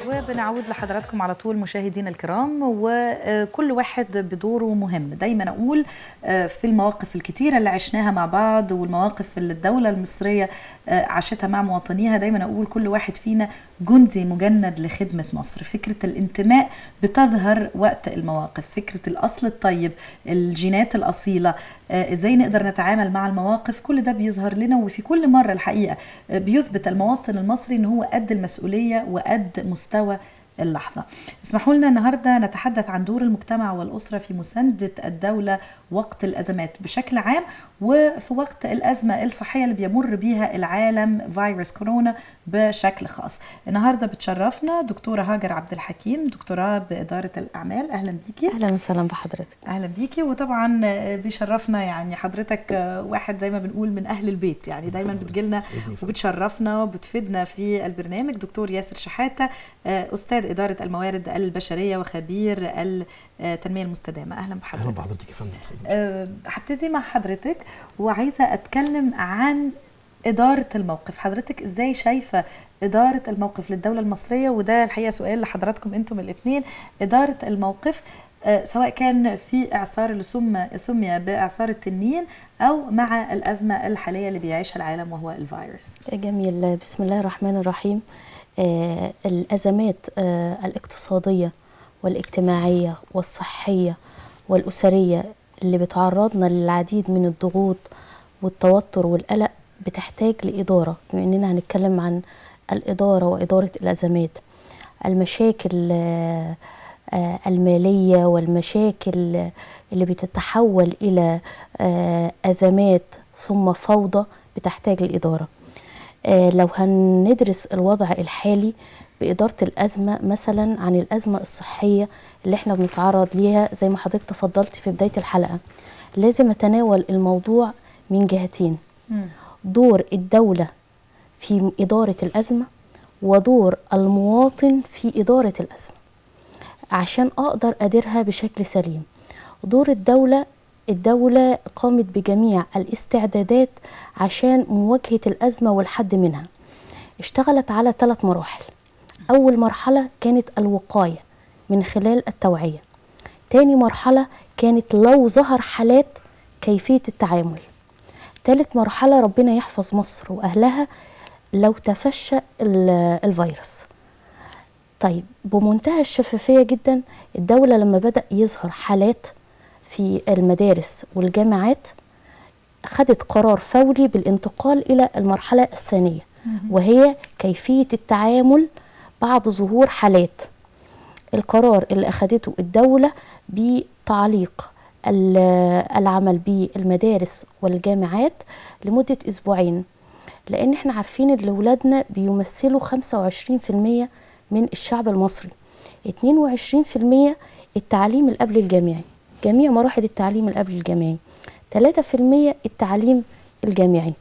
وبنعود لحضراتكم على طول مشاهدينا الكرام وكل واحد بدوره مهم دايما اقول في المواقف الكتيره اللي عشناها مع بعض والمواقف اللي الدوله المصريه عاشتها مع مواطنيها دايما اقول كل واحد فينا جندي مجند لخدمه مصر فكره الانتماء بتظهر وقت المواقف فكره الاصل الطيب الجينات الاصيله ازاي نقدر نتعامل مع المواقف كل ده بيظهر لنا وفي كل مره الحقيقه بيثبت المواطن المصري ان هو قد المسؤوليه وقد مستوى اللحظة اسمحوا لنا النهاردة نتحدث عن دور المجتمع والأسرة في مساندة الدولة وقت الأزمات بشكل عام وفي وقت الأزمة الصحية اللي بيمر بيها العالم فيروس كورونا بشكل خاص النهاردة بتشرفنا دكتورة هاجر عبد الحكيم دكتوراه بإدارة الأعمال أهلا بيكي أهلا وسهلا بحضرتك أهلا بيكي وطبعا بيشرفنا يعني حضرتك واحد زي ما بنقول من أهل البيت يعني دايما بتجيلنا وبتشرفنا وبتفيدنا في البرنامج دكتور ياسر شحاتة أستاذ إدارة الموارد البشرية وخبير التنمية المستدامة أهلا بحضرتك أهلا بحضرتك يا فندم أه هبتدي مع حضرتك وعايزة أتكلم عن إدارة الموقف حضرتك إزاي شايفة إدارة الموقف للدولة المصرية وده الحقيقة سؤال لحضراتكم أنتم الاثنين إدارة الموقف أه سواء كان في إعصار اللي سمي, سمي بإعصار التنين أو مع الأزمة الحالية اللي بيعيشها العالم وهو الفيروس جميل بسم الله الرحمن الرحيم آه الأزمات آه الاقتصادية والاجتماعية والصحية والأسرية اللي بتعرضنا للعديد من الضغوط والتوتر والقلق بتحتاج لإدارة بما إننا هنتكلم عن الإدارة وإدارة الأزمات المشاكل آه المالية والمشاكل اللي بتتحول إلى أزمات ثم فوضى بتحتاج لإدارة لو هندرس الوضع الحالي بإدارة الأزمة مثلا عن الأزمة الصحية اللي احنا بنتعرض ليها زي ما حضرتك تفضلت في بداية الحلقة لازم أتناول الموضوع من جهتين دور الدولة في إدارة الأزمة ودور المواطن في إدارة الأزمة عشان أقدر أديرها بشكل سليم دور الدولة الدولة قامت بجميع الاستعدادات عشان مواجهة الأزمة والحد منها اشتغلت على ثلاث مراحل أول مرحلة كانت الوقاية من خلال التوعية تاني مرحلة كانت لو ظهر حالات كيفية التعامل ثالث مرحلة ربنا يحفظ مصر وأهلها لو تفشى الفيروس طيب بمنتهى الشفافية جدا الدولة لما بدأ يظهر حالات في المدارس والجامعات خدت قرار فوري بالانتقال إلى المرحلة الثانية وهي كيفية التعامل بعد ظهور حالات القرار اللي أخدته الدولة بتعليق العمل بالمدارس والجامعات لمدة أسبوعين لأن احنا عارفين ان ولادنا بيمثلوا 25% من الشعب المصري 22% التعليم القبل الجامعي جميع مراحل التعليم القبل الجامعي 3% التعليم الجامعي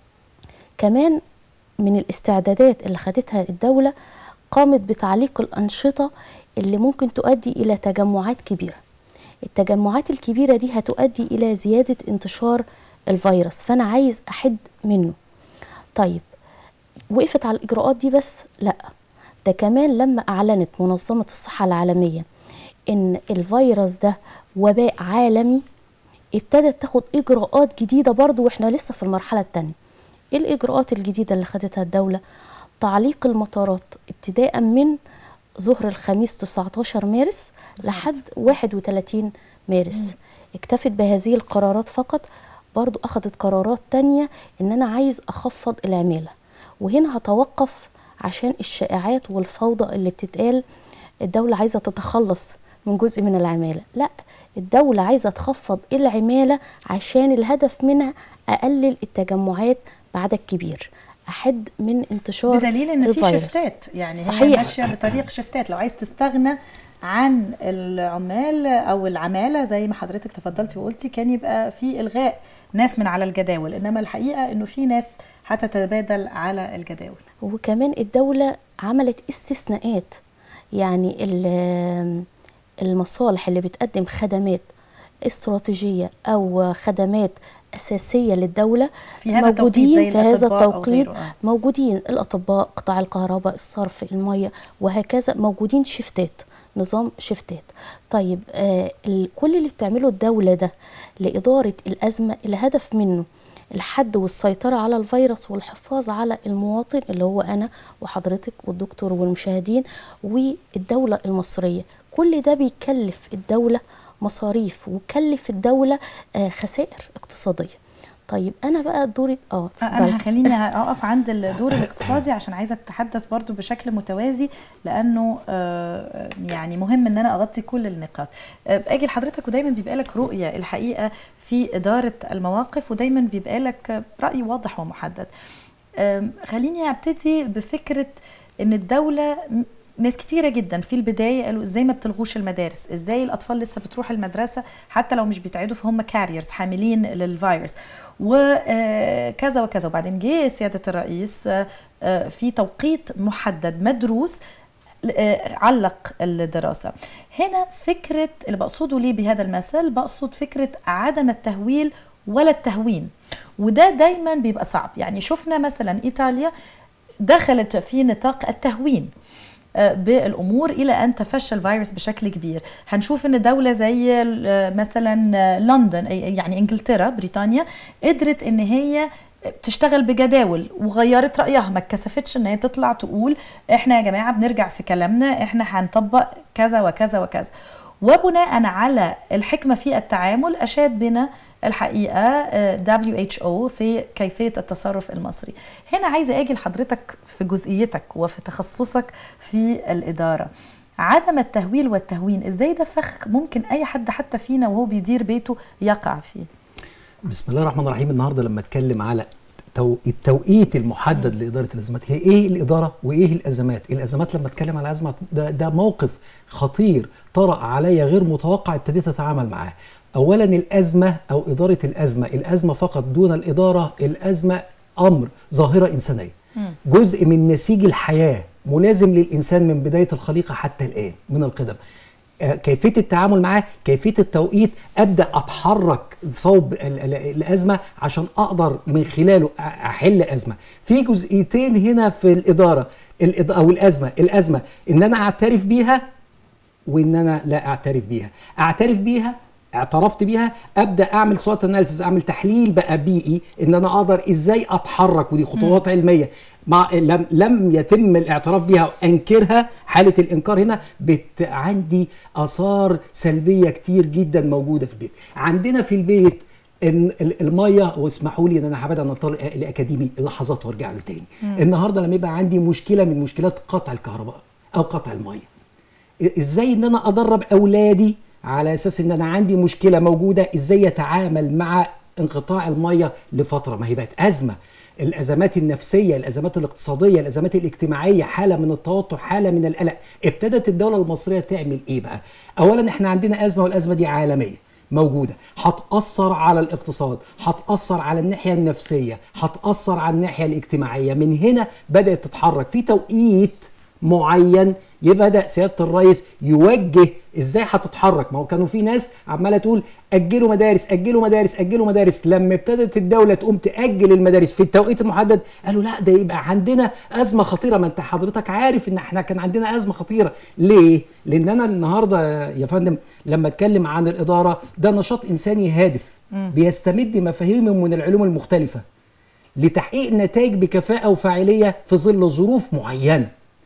كمان من الاستعدادات اللي خدتها الدولة قامت بتعليق الأنشطة اللي ممكن تؤدي إلى تجمعات كبيرة التجمعات الكبيرة دي هتؤدي إلى زيادة انتشار الفيروس فأنا عايز أحد منه طيب وقفت على الإجراءات دي بس لأ ده كمان لما أعلنت منظمة الصحة العالمية إن الفيروس ده وباء عالمي ابتدت تاخد إجراءات جديدة برضو وإحنا لسه في المرحلة التانية إيه الإجراءات الجديدة اللي خدتها الدولة؟ تعليق المطارات ابتداء من ظهر الخميس 19 مارس لحد 31 مارس اكتفت بهذه القرارات فقط برضو أخدت قرارات تانية إن أنا عايز أخفض العمالة وهنا هتوقف عشان الشائعات والفوضى اللي بتتقال الدولة عايزة تتخلص من جزء من العمالة لا الدولة عايزة تخفض العمالة عشان الهدف منها أقلل التجمعات بعدد كبير أحد من انتشار بدليل ان في شفتات يعني صحيح. هي ماشيه بطريق شفتات لو عايز تستغنى عن العمال او العماله زي ما حضرتك تفضلتي وقلتي كان يبقى في الغاء ناس من على الجداول انما الحقيقه انه في ناس هتتبادل على الجداول وكمان الدوله عملت استثناءات يعني المصالح اللي بتقدم خدمات استراتيجيه او خدمات اساسيه للدوله في هذا التوقيت موجودين زي في هذا الأطباء أو التوقيت غيره، آه. موجودين الاطباء قطاع الكهرباء الصرف الميه وهكذا موجودين شفتات نظام شفتات طيب آه ال- كل اللي بتعمله الدوله ده لاداره الازمه الهدف منه الحد والسيطرة على الفيروس والحفاظ على المواطن اللي هو أنا وحضرتك والدكتور والمشاهدين والدولة المصرية كل ده بيكلف الدولة مصاريف وكلف الدولة آه، خسائر اقتصادية طيب أنا بقى دوري اه انا اتفضلي. هخليني اقف عند الدور الاقتصادي عشان عايزه اتحدث برضو بشكل متوازي لانه آه، يعني مهم ان انا اغطي كل النقاط آه، اجي لحضرتك ودايما بيبقى لك رؤيه الحقيقه في اداره المواقف ودايما بيبقى لك راي واضح ومحدد آم، خليني ابتدي بفكره ان الدوله م- ناس كتيرة جدا في البداية قالوا ازاي ما بتلغوش المدارس ازاي الاطفال لسه بتروح المدرسة حتى لو مش بيتعدوا فهم كاريرز حاملين للفيروس وكذا وكذا وبعدين جه سيادة الرئيس آه، آه، في توقيت محدد مدروس آه، علق الدراسة هنا فكرة اللي بقصده ليه بهذا المثل بقصد فكرة عدم التهويل ولا التهوين وده دايما بيبقى صعب يعني شفنا مثلا إيطاليا دخلت في نطاق التهوين آه، بالامور الى ان تفشى الفيروس بشكل كبير هنشوف ان دوله زي آه، مثلا آه، لندن أي- يعني انجلترا بريطانيا قدرت ان هي تشتغل بجداول وغيرت رايها ما اتكسفتش ان هي تطلع تقول احنا يا جماعه بنرجع في كلامنا احنا هنطبق كذا وكذا وكذا وبناء على الحكمه في التعامل اشاد بنا الحقيقه آه، WHO في كيفيه التصرف المصري. هنا عايزه اجي لحضرتك في جزئيتك وفي تخصصك في الاداره. عدم التهويل والتهوين ازاي ده فخ ممكن اي حد حتى فينا وهو بيدير بيته يقع فيه بسم الله الرحمن الرحيم النهارده لما اتكلم على تو- التوقيت المحدد لاداره الازمات هي ايه الاداره وايه الازمات الازمات لما اتكلم على ازمه ده, ده موقف خطير طرأ عليا غير متوقع ابتديت اتعامل معاه اولا الازمه او اداره الازمه الازمه فقط دون الاداره الازمه امر ظاهره انسانيه جزء من نسيج الحياه ملازم للانسان من بدايه الخليقه حتى الان من القدم آه، كيفيه التعامل معاه كيفيه التوقيت ابدا اتحرك صوب ال- ال- الازمه عشان اقدر من خلاله أ- احل ازمه في جزئيتين هنا في الاداره الإد- او الازمه الازمه ان انا اعترف بيها وان انا لا اعترف بيها اعترف بيها اعترفت بيها ابدا اعمل سوات اناليسيس اعمل تحليل بقى بيئي ان انا اقدر ازاي اتحرك ودي خطوات علميه مع لم لم يتم الاعتراف بيها انكرها حاله الانكار هنا بت عندي اثار سلبيه كتير جدا موجوده في البيت عندنا في البيت ان ال- الميه واسمحوا لي ان انا هبعد عن الطريق الاكاديمي لحظات وارجع له تاني النهارده لما يبقى عندي مشكله من مشكلات قطع الكهرباء او قطع الميه ازاي ان انا ادرب اولادي على اساس ان انا عندي مشكله موجوده ازاي يتعامل مع انقطاع الميه لفتره ما هي بقت ازمه الازمات النفسيه الازمات الاقتصاديه الازمات الاجتماعيه حاله من التوتر حاله من القلق ابتدت الدوله المصريه تعمل ايه بقى اولا احنا عندنا ازمه والازمه دي عالميه موجوده هتاثر على الاقتصاد هتاثر على الناحيه النفسيه هتاثر على الناحيه الاجتماعيه من هنا بدات تتحرك في توقيت معين يبقى بدا سياده الرئيس يوجه ازاي هتتحرك ما هو كانوا في ناس عماله تقول اجلوا مدارس اجلوا مدارس اجلوا مدارس لما ابتدت الدوله تقوم تاجل المدارس في التوقيت المحدد قالوا لا ده يبقى عندنا ازمه خطيره ما انت حضرتك عارف ان احنا كان عندنا ازمه خطيره ليه لان انا النهارده يا فندم لما اتكلم عن الاداره ده نشاط انساني هادف بيستمد مفاهيم من العلوم المختلفه لتحقيق نتائج بكفاءه وفاعليه في ظل ظروف معينه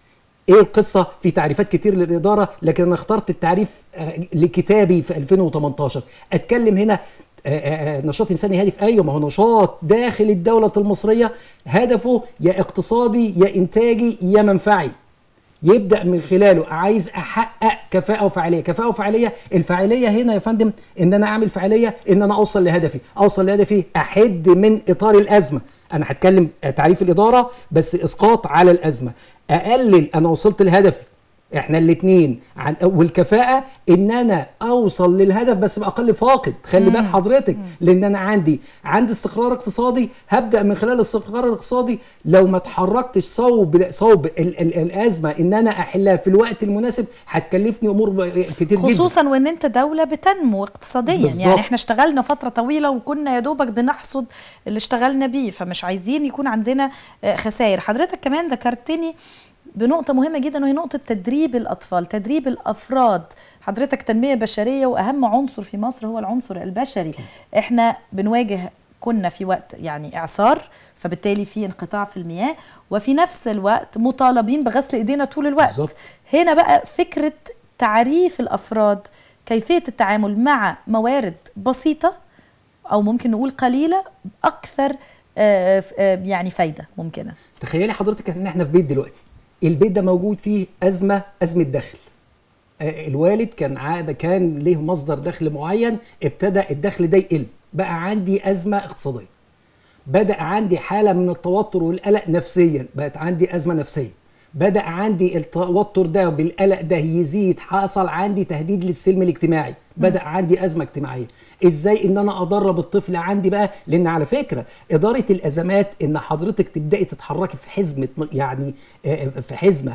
ايه القصه في تعريفات كتير للاداره لكن انا اخترت التعريف آه، لكتابي في 2018 اتكلم هنا آه، آه، نشاط انساني هادف ايوه ما هو نشاط داخل الدوله المصريه هدفه يا اقتصادي يا انتاجي يا منفعي يبدا من خلاله عايز احقق كفاءه وفعاليه كفاءه وفعاليه الفاعليه هنا يا فندم ان انا اعمل فعاليه ان انا اوصل لهدفي اوصل لهدفي احد من اطار الازمه انا هتكلم تعريف الاداره بس اسقاط على الازمه اقلل انا وصلت لهدفي احنا الاثنين عن والكفاءه ان انا اوصل للهدف بس باقل فاقد خلي بال حضرتك لان انا عندي عندي استقرار اقتصادي هبدا من خلال الاستقرار الاقتصادي لو ما اتحركتش صوب صوب ال ال الازمه ان انا احلها في الوقت المناسب هتكلفني امور ب- كتير جدا خصوصا وان انت دوله بتنمو اقتصاديا بالظبط. يعني احنا اشتغلنا فتره طويله وكنا يا دوبك بنحصد اللي اشتغلنا بيه فمش عايزين يكون عندنا آه، خسائر حضرتك كمان ذكرتني بنقطة مهمة جدا وهي نقطة تدريب الأطفال تدريب الأفراد حضرتك تنمية بشرية وأهم عنصر في مصر هو العنصر البشري احنا بنواجه كنا في وقت يعني إعصار فبالتالي في انقطاع في المياه وفي نفس الوقت مطالبين بغسل ايدينا طول الوقت بالظبط. هنا بقى فكرة تعريف الأفراد كيفية التعامل مع موارد بسيطة أو ممكن نقول قليلة أكثر آه، ف- آه، يعني فايدة ممكنة تخيلي حضرتك ان احنا في بيت دلوقتي البيت ده موجود فيه ازمه ازمه دخل آه، الوالد كان ع- كان ليه مصدر دخل معين ابتدى الدخل ده يقل بقى عندي ازمه اقتصاديه بدا عندي حاله من التوتر والقلق نفسيا بقت عندي ازمه نفسيه بدا عندي التوتر ده بالقلق ده يزيد حصل عندي تهديد للسلم الاجتماعي بدا عندي ازمه اجتماعيه ازاي ان انا ادرب الطفل عندي بقى لان على فكره اداره الازمات ان حضرتك تبداي تتحركي في حزمه يعني آه، في حزمه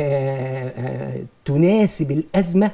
آه، آه، تناسب الازمه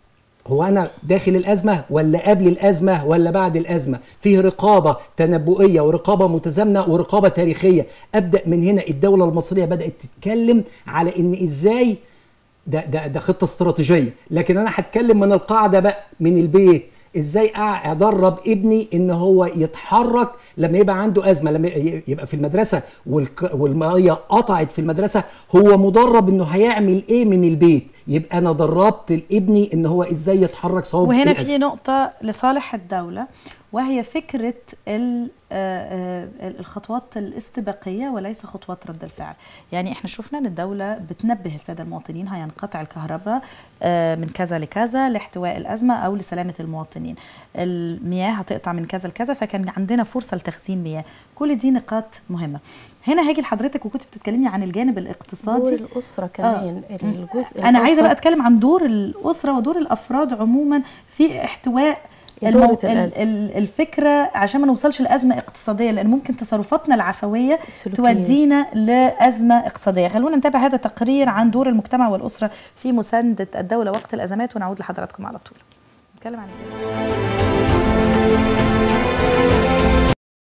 هو انا داخل الازمه ولا قبل الازمه ولا بعد الازمه فيه رقابه تنبؤيه ورقابه متزامنه ورقابه تاريخيه ابدا من هنا الدوله المصريه بدات تتكلم على ان ازاي ده ده ده خطه استراتيجيه لكن انا هتكلم من القاعده بقى من البيت ازاي أع- ادرب ابني ان هو يتحرك لما يبقى عنده ازمه لما ي- يبقى في المدرسه والك- والميه قطعت في المدرسه هو مدرب انه هيعمل ايه من البيت يبقى انا دربت ابني ان هو ازاي يتحرك صوب وهنا الأزمة. في نقطة لصالح الدولة وهي فكرة ال- آه، آه، الخطوات الاستباقية وليس خطوات رد الفعل يعني احنا شفنا ان الدولة بتنبه السادة المواطنين هينقطع الكهرباء آه، من كذا لكذا لاحتواء الأزمة أو لسلامة المواطنين المياه هتقطع من كذا لكذا فكان عندنا فرصة لتخزين مياه كل دي نقاط مهمة هنا هاجي لحضرتك وكنت بتتكلمي عن الجانب دور الاقتصادي الاسره كمان الجزء انا عايزه الآخر بقى اتكلم عن دور الاسره ودور الافراد عموما في احتواء إدارة المو... ال- الأزمة. ال- الفكره عشان ما نوصلش لازمه اقتصاديه لان ممكن تصرفاتنا العفويه السلوكيات. تودينا لازمه اقتصاديه خلونا نتابع هذا التقرير عن دور المجتمع والاسره في مسانده الدوله وقت الازمات ونعود لحضراتكم على طول نتكلم عن إيه؟